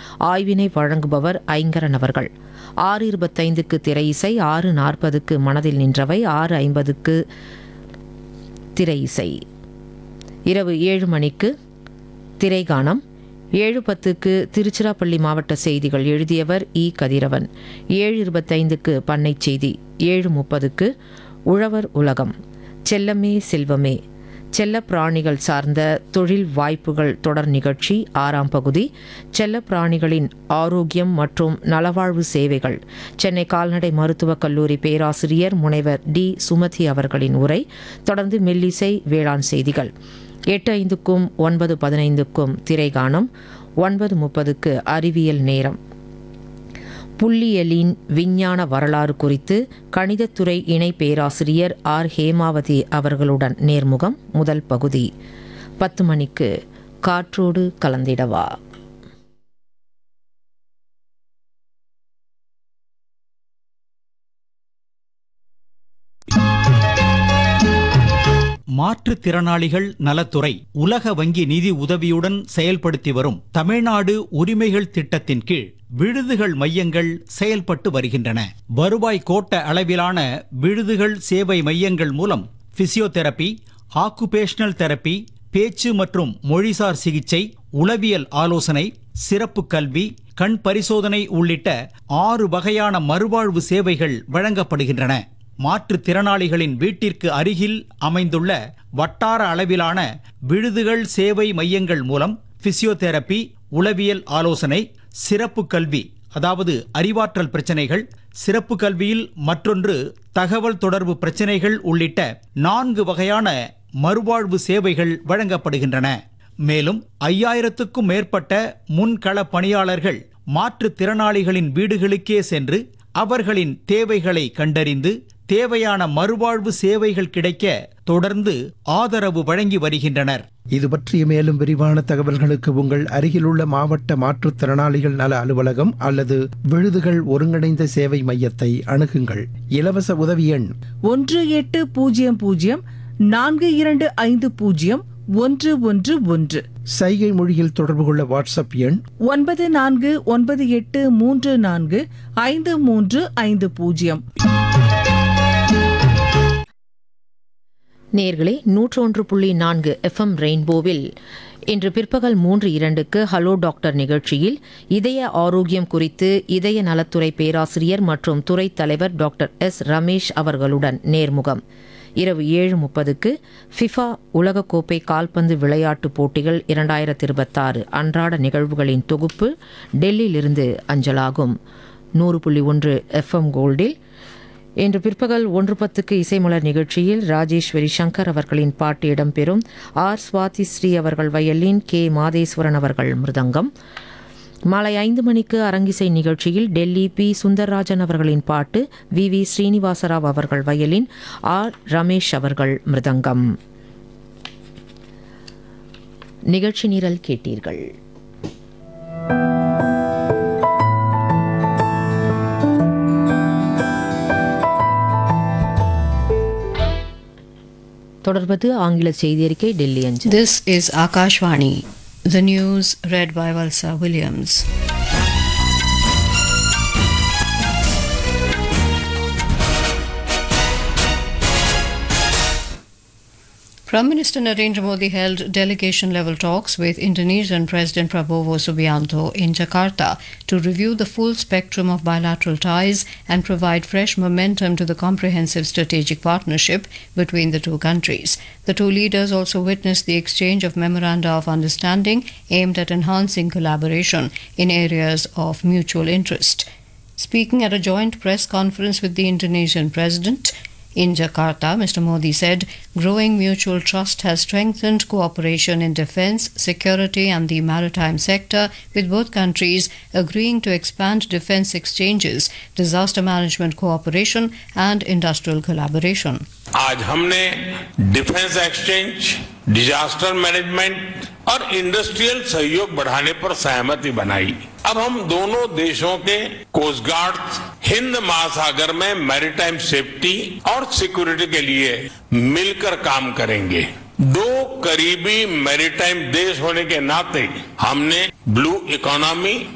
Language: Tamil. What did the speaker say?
ஆய்வினை வழங்குபவர் ஐங்கரன் அவர்கள் ஆறு இருபத்தைந்துக்கு திரை இசை ஆறு நாற்பதுக்கு மனதில் நின்றவை ஆறு ஐம்பதுக்கு திரை இசை இரவு ஏழு மணிக்கு திரைகானம் ஏழு பத்துக்கு திருச்சிராப்பள்ளி மாவட்ட செய்திகள் எழுதியவர் இ கதிரவன் ஏழு இருபத்தைந்துக்கு பண்ணை செய்தி ஏழு முப்பதுக்கு உழவர் உலகம் செல்லமே செல்வமே செல்ல பிராணிகள் சார்ந்த தொழில் வாய்ப்புகள் தொடர் நிகழ்ச்சி ஆறாம் பகுதி செல்ல பிராணிகளின் ஆரோக்கியம் மற்றும் நலவாழ்வு சேவைகள் சென்னை கால்நடை மருத்துவக் கல்லூரி பேராசிரியர் முனைவர் டி சுமதி அவர்களின் உரை தொடர்ந்து மெல்லிசை வேளாண் செய்திகள் எட்டு ஐந்துக்கும் ஒன்பது பதினைந்துக்கும் திரைகானம் ஒன்பது முப்பதுக்கு அறிவியல் நேரம் புள்ளியலின் விஞ்ஞான வரலாறு குறித்து கணிதத்துறை இணை பேராசிரியர் ஆர் ஹேமாவதி அவர்களுடன் நேர்முகம் முதல் பகுதி பத்து மணிக்கு காற்றோடு கலந்திடவா மாற்றுத்திறனாளிகள் நலத்துறை உலக வங்கி நிதி உதவியுடன் செயல்படுத்தி வரும் தமிழ்நாடு உரிமைகள் திட்டத்தின் கீழ் விடுதிகள் மையங்கள் செயல்பட்டு வருகின்றன வருவாய் கோட்ட அளவிலான விடுதிகள் சேவை மையங்கள் மூலம் பிசியோதெரபி ஆக்குபேஷனல் தெரப்பி பேச்சு மற்றும் மொழிசார் சிகிச்சை உளவியல் ஆலோசனை சிறப்பு கல்வி கண் பரிசோதனை உள்ளிட்ட ஆறு வகையான மறுவாழ்வு சேவைகள் வழங்கப்படுகின்றன மாற்றுத்திறனாளிகளின் வீட்டிற்கு அருகில் அமைந்துள்ள வட்டார அளவிலான விடுதிகள் சேவை மையங்கள் மூலம் பிசியோதெரபி உளவியல் ஆலோசனை சிறப்பு கல்வி அதாவது அறிவாற்றல் பிரச்சனைகள் சிறப்பு கல்வியில் மற்றொன்று தகவல் தொடர்பு பிரச்சனைகள் உள்ளிட்ட நான்கு வகையான மறுவாழ்வு சேவைகள் வழங்கப்படுகின்றன மேலும் ஐயாயிரத்துக்கும் மேற்பட்ட முன்கள பணியாளர்கள் மாற்றுத்திறனாளிகளின் வீடுகளுக்கே சென்று அவர்களின் தேவைகளை கண்டறிந்து தேவையான மறுவாழ்வு சேவைகள் கிடைக்க தொடர்ந்து ஆதரவு வழங்கி வருகின்றனர் இது பற்றிய மேலும் விரிவான தகவல்களுக்கு உங்கள் அருகிலுள்ள மாவட்ட மாற்றுத்திறனாளிகள் நல அலுவலகம் அல்லது விழுதுகள் ஒருங்கிணைந்த சேவை மையத்தை அணுகுங்கள் இலவச உதவி எண் ஒன்று எட்டு பூஜ்ஜியம் பூஜ்ஜியம் நான்கு இரண்டு ஐந்து பூஜ்ஜியம் ஒன்று ஒன்று ஒன்று சைகை மொழியில் தொடர்பு கொள்ள வாட்ஸ்அப் எண் ஒன்பது நான்கு ஒன்பது எட்டு மூன்று நான்கு ஐந்து மூன்று ஐந்து பூஜ்ஜியம் நேர்களே நூற்றொன்று புள்ளி நான்கு எஃப்எம் ரெயின்போவில் இன்று பிற்பகல் மூன்று இரண்டுக்கு ஹலோ டாக்டர் நிகழ்ச்சியில் இதய ஆரோக்கியம் குறித்து இதய நலத்துறை பேராசிரியர் மற்றும் துறை தலைவர் டாக்டர் எஸ் ரமேஷ் அவர்களுடன் நேர்முகம் இரவு ஏழு முப்பதுக்கு ஃபிஃபா உலகக்கோப்பை கால்பந்து விளையாட்டுப் போட்டிகள் இரண்டாயிரத்தி இருபத்தாறு அன்றாட நிகழ்வுகளின் தொகுப்பு டெல்லியிலிருந்து அஞ்சலாகும் நூறு புள்ளி ஒன்று எஃப்எம் கோல்டில் இன்று பிற்பகல் ஒன்று பத்துக்கு இசைமலர் நிகழ்ச்சியில் ராஜேஸ்வரி சங்கர் அவர்களின் பாட்டு இடம்பெறும் ஆர் சுவாதி ஸ்ரீ அவர்கள் வயலின் கே மாதேஸ்வரன் அவர்கள் மிருதங்கம் மாலை ஐந்து மணிக்கு அரங்கிசை நிகழ்ச்சியில் டெல்லி பி சுந்தர்ராஜன் அவர்களின் பாட்டு வி வி ஸ்ரீனிவாசராவ் அவர்கள் வயலின் ஆர் ரமேஷ் அவர்கள் மிருதங்கம் நிகழ்ச்சி நிரல் கேட்டீர்கள் தொடர்வது ஆங்கில செய்தியறிக்கை டெல்லி அஞ்சல் This is Akashvani. The news read by Valsa Williams. Prime Minister Narendra Modi held delegation level talks with Indonesian President Prabowo Subianto in Jakarta to review the full spectrum of bilateral ties and provide fresh momentum to the comprehensive strategic partnership between the two countries. The two leaders also witnessed the exchange of memoranda of understanding aimed at enhancing collaboration in areas of mutual interest. Speaking at a joint press conference with the Indonesian president, in Jakarta, Mr. Modi said growing mutual trust has strengthened cooperation in defense, security, and the maritime sector, with both countries agreeing to expand defense exchanges, disaster management cooperation, and industrial collaboration. आज हमने डिफेंस एक्सचेंज डिजास्टर मैनेजमेंट और इंडस्ट्रियल सहयोग बढ़ाने पर सहमति बनाई अब हम दोनों देशों के कोस्ट गार्ड हिंद महासागर में मैरीटाइम सेफ्टी और सिक्योरिटी के लिए मिलकर काम करेंगे दो करीबी मैरीटाइम देश होने के नाते हमने ब्लू इकोनॉमी